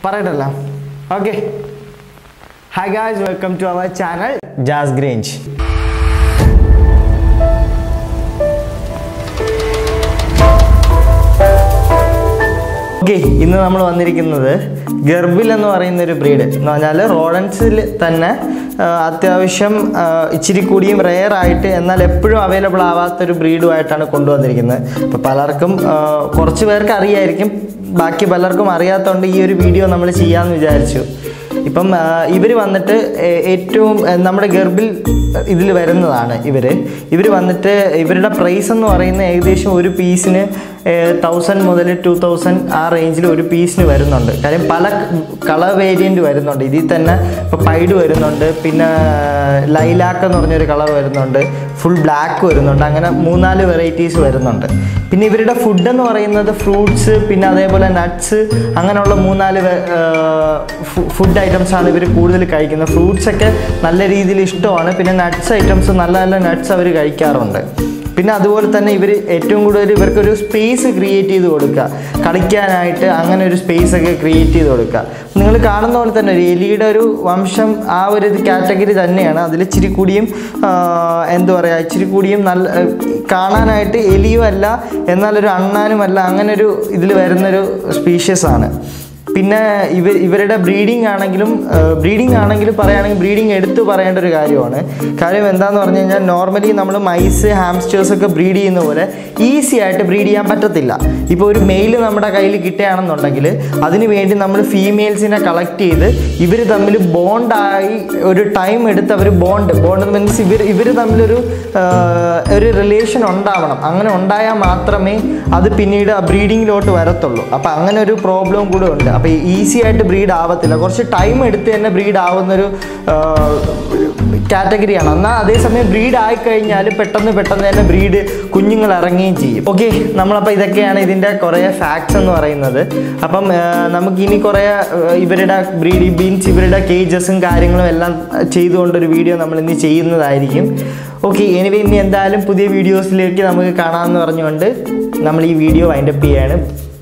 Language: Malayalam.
പറയട്ടല്ലോ okay hi guys welcome to our channel Jaz Grange okay ഇന്ന് നമ്മൾ വന്നിരിക്കുന്നത് ഗർബിൽ എന്ന് പറയുന്ന ഒരു ബ്രീഡ് എന്ന് പറഞ്ഞാൽ റോഡൻസിൽ തന്നെ ആ, അത്യാവശ്യം ആ, ഇച്ചിരി കൂടിയും റെയർ ആയിട്ട് എന്നാൽ എപ്പോഴും അവൈലബിൾ ആവാത്തൊരു ബ്രീഡുമായിട്ടാണ് കൊണ്ടുവന്നിരിക്കുന്നത് അപ്പോൾ പലർക്കും ആ, കുറച്ച് പേർക്ക് അറിയായിരിക്കും ബാക്കി പലർക്കും അറിയാത്തതുകൊണ്ട് ഈ ഒരു വീഡിയോ നമ്മൾ ചെയ്യാമെന്ന് വിചാരിച്ചു ഇപ്പം ഇവർ വന്നിട്ട് ഏ- ഏറ്റവും ഏ, നമ്മുടെ ഗർഭിൽ ഇതിൽ വരുന്നതാണ് ഇവർ ഇവർ വന്നിട്ട് ഇവരുടെ പ്രൈസ് എന്ന് പറയുന്നത് ഏകദേശം ഒരു പീസിന് തൗസൻഡ് മുതൽ ടു തൗസൻഡ് ആ റേഞ്ചിൽ ഒരു പീസിന് വരുന്നുണ്ട് കാര്യം പല കളർ വേരിയൻ്റ് വരുന്നുണ്ട് ഇതിൽ തന്നെ ഇപ്പോൾ പൈഡ് വരുന്നുണ്ട് പിന്നെ ലൈലാക്ക് എന്ന് പറഞ്ഞൊരു കളർ വരുന്നുണ്ട് ഫുൾ ബ്ലാക്ക് വരുന്നുണ്ട് അങ്ങനെ മൂന്നാല് വെറൈറ്റീസ് വരുന്നുണ്ട് പിന്നെ ഇവരുടെ ഫുഡ് എന്ന് പറയുന്നത് ഫ്രൂട്ട്സ് പിന്നെ അതേപോലെ നട്ട്സ് അങ്ങനെയുള്ള മൂന്നാല് ഫുഡ് ഐറ്റംസ് ആണ് ഇവർ കൂടുതൽ കഴിക്കുന്നത് ഫ്രൂട്ട്സ് ഒക്കെ നല്ല രീതിയിൽ ഇഷ്ടമാണ് പിന്നെ നട്ട്സ് ഐറ്റംസ് നല്ല നല്ല നട്ട്സ് അവർ കഴിക്കാറുണ്ട് പിന്നെ അതുപോലെ തന്നെ ഇവർ ഏറ്റവും കൂടുതൽ ഇവർക്കൊരു സ്പേസ് ക്രിയേറ്റ് ചെയ്ത് കൊടുക്കുക കളിക്കാനായിട്ട് അങ്ങനെ ഒരു സ്പേസ് ഒക്കെ ക്രിയേറ്റ് ചെയ്ത് കൊടുക്കുക നിങ്ങൾ കാണുന്ന പോലെ തന്നെ ഒരു എലിയുടെ ഒരു വംശം ആ ഒരു കാറ്റഗറി തന്നെയാണ് അതിൽ ഇച്ചിരി കൂടിയും ആ, എന്താ പറയുക ഇച്ചിരി കൂടിയും നല്ല ആ, കാണാനായിട്ട് എലിയും അല്ല എന്നാലൊരു അണ്ണാനുമല്ല അങ്ങനെ ഒരു ഇതിൽ വരുന്നൊരു സ്പീഷ്യസ് ആണ് പിന്നെ ഇവ ഇവരുടെ ബ്രീഡിംഗ് ആണെങ്കിലും ബ്രീഡിംഗ് ആണെങ്കിലും പറയുകയാണെങ്കിൽ ബ്രീഡിംഗ് എടുത്തു പറയേണ്ട ഒരു കാര്യമാണ് കാര്യം എന്താണെന്ന് പറഞ്ഞു കഴിഞ്ഞാൽ നോർമലി നമ്മൾ മൈസ് ഹാംസ്റ്റേഴ്സ് ഒക്കെ ബ്രീഡ് ചെയ്യുന്ന പോലെ ഈസി ആയിട്ട് ബ്രീഡ് ചെയ്യാൻ പറ്റത്തില്ല ഇപ്പോൾ ഒരു മെയിൽ നമ്മുടെ കയ്യിൽ കിട്ടുകയാണെന്നുണ്ടെങ്കിൽ അതിന് വേണ്ടി നമ്മൾ ഫീമെയിൽസിനെ കളക്ട് ചെയ്ത് ഇവർ തമ്മിൽ ബോണ്ടായി ഒരു ടൈം എടുത്ത് അവർ ബോണ്ട് ബോണ്ട് മീൻസ് ഇവർ ഇവർ തമ്മിലൊരു ആ, ഒരു റിലേഷൻ ഉണ്ടാവണം അങ്ങനെ ഉണ്ടായാൽ മാത്രമേ അത് പിന്നീട് ആ ബ്രീഡിങ്ങിലോട്ട് വരത്തുള്ളൂ അപ്പോൾ അങ്ങനെ ഒരു പ്രോബ്ലം കൂടെ ഉണ്ട് അപ്പോൾ ഈസി ആയിട്ട് ബ്രീഡ് ആവത്തില്ല കുറച്ച് ടൈം എടുത്ത് തന്നെ ബ്രീഡ് ആവുന്നൊരു കാറ്റഗറിയാണ് എന്നാൽ അതേസമയം ബ്രീഡ് ആയിക്കഴിഞ്ഞാൽ പെട്ടെന്ന് പെട്ടെന്ന് തന്നെ ബ്രീഡ് കുഞ്ഞുങ്ങൾ ഇറങ്ങുകയും ചെയ്യും ഓക്കെ നമ്മളപ്പോൾ ഇതൊക്കെയാണ് ഇതിൻ്റെ കുറേ ഫാക്ട്സ് എന്ന് പറയുന്നത് അപ്പം ആ, നമുക്കിനി കുറേ ആ, ഇവരുടെ ബ്രീഡ് ബീൻസ് ഇവരുടെ കേജസും കാര്യങ്ങളും എല്ലാം ചെയ്തുകൊണ്ടൊരു വീഡിയോ നമ്മൾ ഇനി ചെയ്യുന്നതായിരിക്കും ഓക്കെ എനിവേ ഇനി എന്തായാലും പുതിയ വീഡിയോസിലേക്ക് നമുക്ക് കാണാമെന്ന് പറഞ്ഞുകൊണ്ട് നമ്മൾ ഈ വീഡിയോ വൈൻഡപ്പ് ചെയ്യാണ്